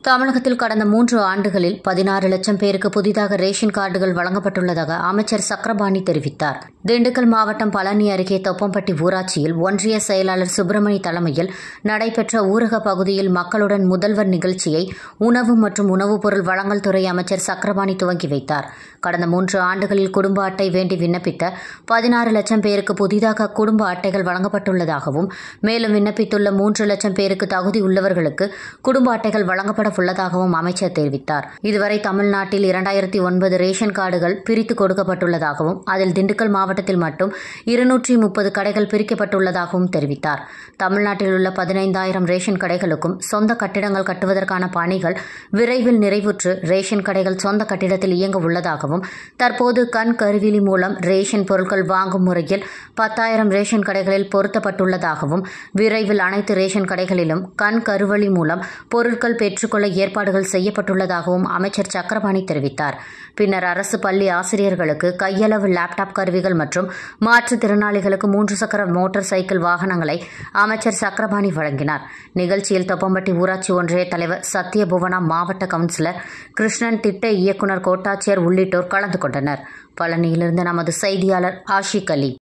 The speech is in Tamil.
தமிழகத்தில் கடந்த மூன்று ஆண்டுகளில் பதினாறு லட்சம் பேருக்கு புதிதாக ரேஷன் கார்டுகள் வழங்கப்பட்டுள்ளதாக அமைச்சர் சக்கரபாணி தெரிவித்தார் திண்டுக்கல் மாவட்டம் பழனி அருகே தொப்பம்பட்டி ஊராட்சியில் ஒன்றிய செயலாளர் சுப்பிரமணி தலைமையில் நடைபெற்ற ஊரக பகுதியில் மக்களுடன் முதல்வர் நிகழ்ச்சியை உணவு மற்றும் உணவுப் பொருள் வழங்கல் துறை அமைச்சர் சக்கரபாணி துவங்கி வைத்தார் கடந்த மூன்று ஆண்டுகளில் குடும்ப அட்டை வேண்டி விண்ணப்பித்த பதினாறு லட்சம் பேருக்கு புதிதாக குடும்ப அட்டைகள் வழங்கப்பட்டுள்ளதாகவும் மேலும் விண்ணப்பித்துள்ள மூன்று லட்சம் பேருக்கு தகுதி உள்ளவர்களுக்கு குடும்ப அட்டைகள் வழங்கப்பட உள்ளதாகவும் அமைச்சர் தெரிவித்தார் இதுவரை தமிழ்நாட்டில் இரண்டாயிரத்தி ஒன்பது ரேஷன் கார்டுகள் பிரித்து கொடுக்கப்பட்டுள்ளதாகவும் அதில் திண்டுக்கல் மாவட்டத்தில் மட்டும் இருநூற்றி முப்பது கடைகள் பிரிக்கப்பட்டுள்ளதாகவும் தெரிவித்தார் தமிழ்நாட்டில் உள்ள பதினைந்தாயிரம் ரேஷன் கடைகளுக்கும் சொந்த கட்டிடங்கள் கட்டுவதற்கான பணிகள் விரைவில் நிறைவுற்று ரேஷன் கடைகள் சொந்த கட்டிடத்தில் இயங்க உள்ளதாகவும் தற்போது கண் கருவிழி மூலம் ரேஷன் பொருட்கள் வாங்கும் முறையில் பத்தாயிரம் ரேஷன் கடைகளில் பொருத்தப்பட்டுள்ளதாகவும் விரைவில் அனைத்து ரேஷன் கடைகளிலும் கண் கருவழி மூலம் பொருட்கள் பெற்றுக்கொள்ள ஏற்பாடுகள் செய்யப்பட்டுள்ளதாகவும் அமைச்சர் சக்கரபாணி தெரிவித்தார் பின்னர் அரசு பள்ளி ஆசிரியர்களுக்கு கையளவு லேப்டாப் கருவிகள் மற்றும் மாற்றுத்திறனாளிகளுக்கு மூன்று சக்கர மோட்டார் சைக்கிள் வாகனங்களை அமைச்சர் சக்கரபாணி வழங்கினார் நிகழ்ச்சியில் தொப்பம்பட்டி ஊராட்சி ஒன்றிய தலைவர் சத்யபுவனா மாவட்ட கவுன்சிலர் கிருஷ்ணன் திட்ட இயக்குநர் கோட்டாட்சியர் உள்ளிட்டோர் கலந்து கொண்டனர் பழனியிலிருந்து நமது செய்தியாளர் ஆஷிக் அலி